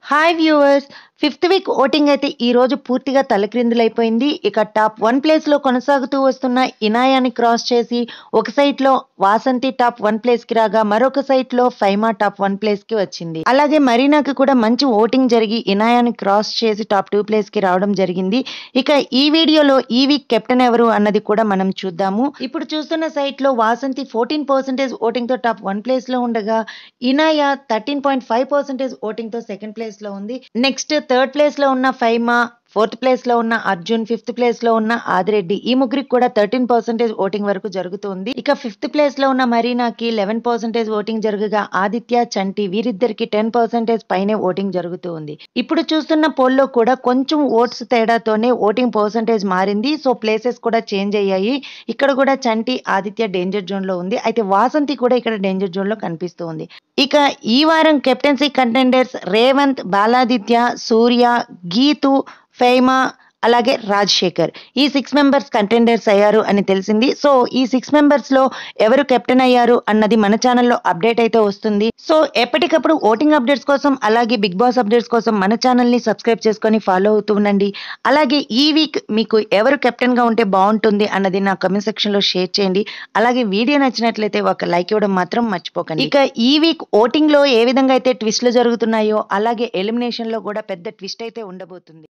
hi viewers fifth week voting అయితే ఈ రోజు పూర్తిగా తలక్రిందులైపోయింది ఇక టాప్ వన్ ప్లేస్ లో కొనసాగుతూ వస్తున్న ఇనాయాని క్రాస్ చేసి ఒక సైట్ లో వాసంతి టాప్ వన్ ప్లేస్ కి రాగా మరొక సైట్ లో ఫైమా టాప్ వన్ ప్లేస్ కి వచ్చింది అలాగే మరీనాకి కూడా మంచి ఓటింగ్ జరిగి ఇనాయాని క్రాస్ చేసి టాప్ టూ ప్లేస్ కి రావడం జరిగింది ఇక ఈ వీడియోలో ఈ వీక్ కెప్టెన్ ఎవరు అన్నది కూడా మనం చూద్దాము ఇప్పుడు చూస్తున్న సైట్ లో వాసంతి ఫోర్టీన్ పర్సెంటేజ్ ఓటింగ్ తో టాప్ వన్ ప్లేస్ లో ఉండగా Inaya thirteen point five percentage voting తో సెకండ్ ప్లేస్ లో ఉంది నెక్స్ట్ థర్డ్ ప్లేస్ లో ఉన్న ఫైమా ఫోర్త్ ప్లేస్ లో ఉన్న అర్జున్ ఫిఫ్త్ ప్లేస్ లో ఉన్న ఆదిరెడ్డి ఈ ముగ్గురికి కూడా థర్టీన్ పర్సెంటేజ్ ఓటింగ్ వరకు జరుగుతుంది ఇక ఫిఫ్త్ ప్లేస్ లో ఉన్న మరీనాకి లెవెన్ పర్సెంటేజ్ ఓటింగ్ జరగగా ఆదిత్య చంటి వీరిద్దరికి టెన్ పర్సెంటేజ్ పైనే ఓటింగ్ జరుగుతూ ఉంది ఇప్పుడు చూస్తున్న పోల్లో కూడా కొంచెం ఓట్స్ తేడాతోనే ఓటింగ్ పర్సెంటేజ్ మారింది సో ప్లేసెస్ కూడా చేంజ్ అయ్యాయి ఇక్కడ కూడా చంటి ఆదిత్య డేంజర్ జోన్ లో ఉంది అయితే వాసంతి కూడా ఇక్కడ డేంజర్ జోన్ లో కనిపిస్తూ ఉంది ఇక ఈ వారం కెప్టెన్సీ కంటెండర్స్ రేవంత్ బాలాదిత్య సూర్య గీతు ఫైమా అలాగే రాజశేఖర్ ఈ సిక్స్ మెంబర్స్ కంటెండర్స్ అయ్యారు అని తెలిసింది సో ఈ సిక్స్ మెంబర్స్ లో ఎవరు కెప్టెన్ అయ్యారు అన్నది మన ఛానల్లో అప్డేట్ అయితే వస్తుంది సో ఎప్పటికప్పుడు ఓటింగ్ అప్డేట్స్ కోసం అలాగే బిగ్ బాస్ అప్డేట్స్ కోసం మన ఛానల్ ని సబ్స్క్రైబ్ చేసుకొని ఫాలో అవుతూ ఉండండి అలాగే ఈ వీక్ మీకు ఎవరు కెప్టెన్ గా ఉంటే బాగుంటుంది అన్నది నా కమెంట్ సెక్షన్ లో షేర్ చేయండి అలాగే వీడియో నచ్చినట్లయితే ఒక లైక్ ఇవ్వడం మాత్రం మర్చిపోకండి ఇక ఈ వీక్ ఓటింగ్ లో ఏ విధంగా అయితే ట్విస్ట్లు జరుగుతున్నాయో అలాగే ఎలిమినేషన్ లో కూడా పెద్ద ట్విస్ట్ అయితే ఉండబోతుంది